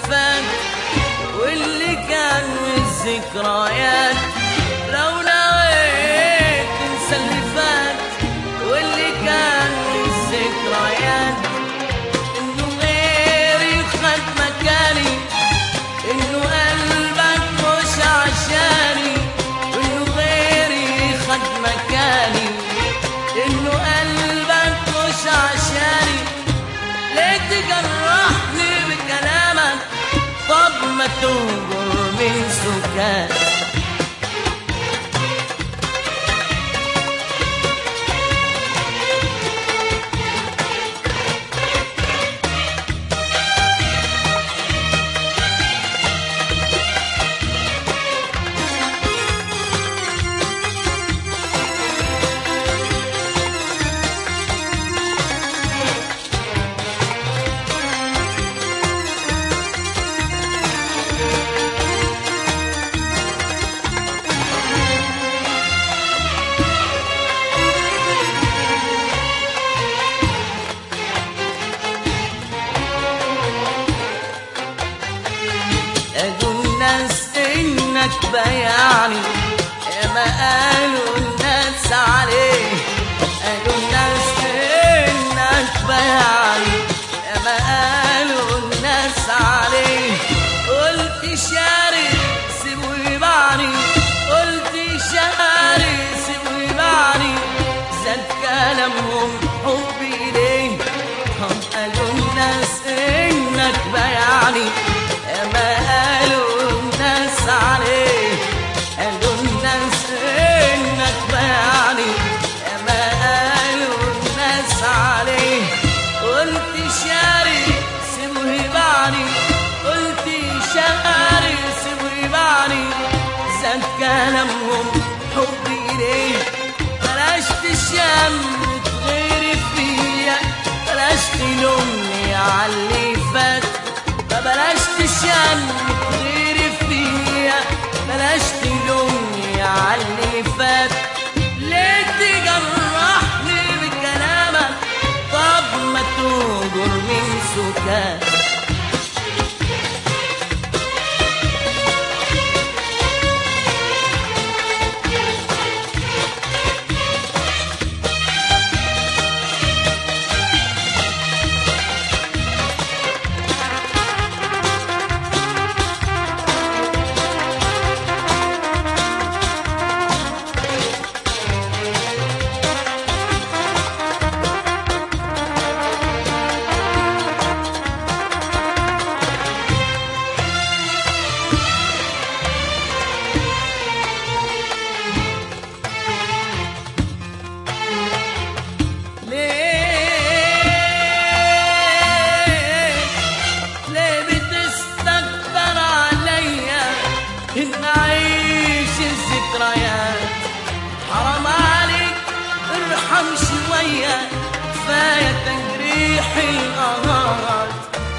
فات واللي كان والذكريات لو نويت تنسى اللي فات واللي كان والذكريات انه غيري خد مكاني انه قلبك مش عشاني انه غيري خد مكاني انه قلبك مش عشاني ليه تجرحني بكلامك طب ما تنجر من سكات قالوا الناس انك بيعني يا ما قالوا الناس عليه قالوا الناس انك بيعني يا ما قالوا الناس عليه قلت شاري سيبوا يبعني قلت شاري سيبوا يبعني زاد كلامهم حبي ليه هم قالوا الناس انك بيعني يا ما قالوا الناس عليه قالوا الناس انك بيعني يا ما قالوا الناس عليه قلت شاري سيبوا يبعني قلت شاري سيبوا يبعني زاد كلامهم حبي ليه بلاش تشمت غيري فيا بلاش تلومني على اللي فات ما بلاش تشمت غيري فيا بلاش تلومني على اللي فات ليه تجرحني بكلامك طب ما تهجر من سكات ليه ليه بتستكبر عليا ان اعيش الذكريات حرام عليك ارحم شوية كفاية تجريح القهار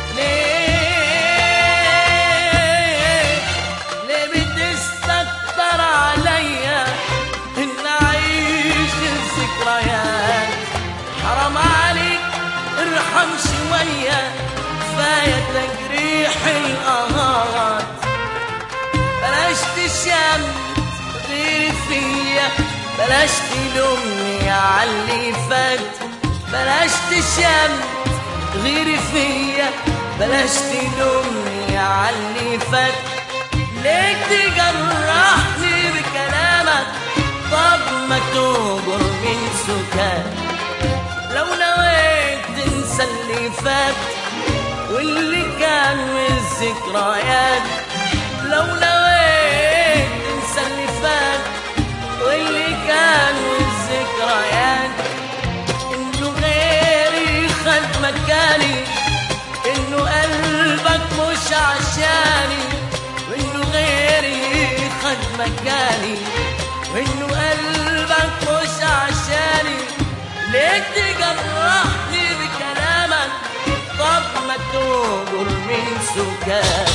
ليه ليه بتستكبر عليا ان اعيش الذكريات حرام عليك ارحم شوية كفاية تجريح القهار بلاش تشمت غير فيا بلاش تلومني على اللي فات بلاش تشمت غير فيا بلاش تلومني على اللي فات ليه تجرحني بكلامك طب ما تهجر من سكات لو نويت تنسى اللي فات واللي كان والذكريات لو نويت تنسى اللي فات واللي كان والذكريات انه غيري خد مكاني انه قلبك مش عشاني وانه غيري خد مكاني وانه قلبك مش عشاني ليه تجرحني بكلامك طب ما تهجر من سكات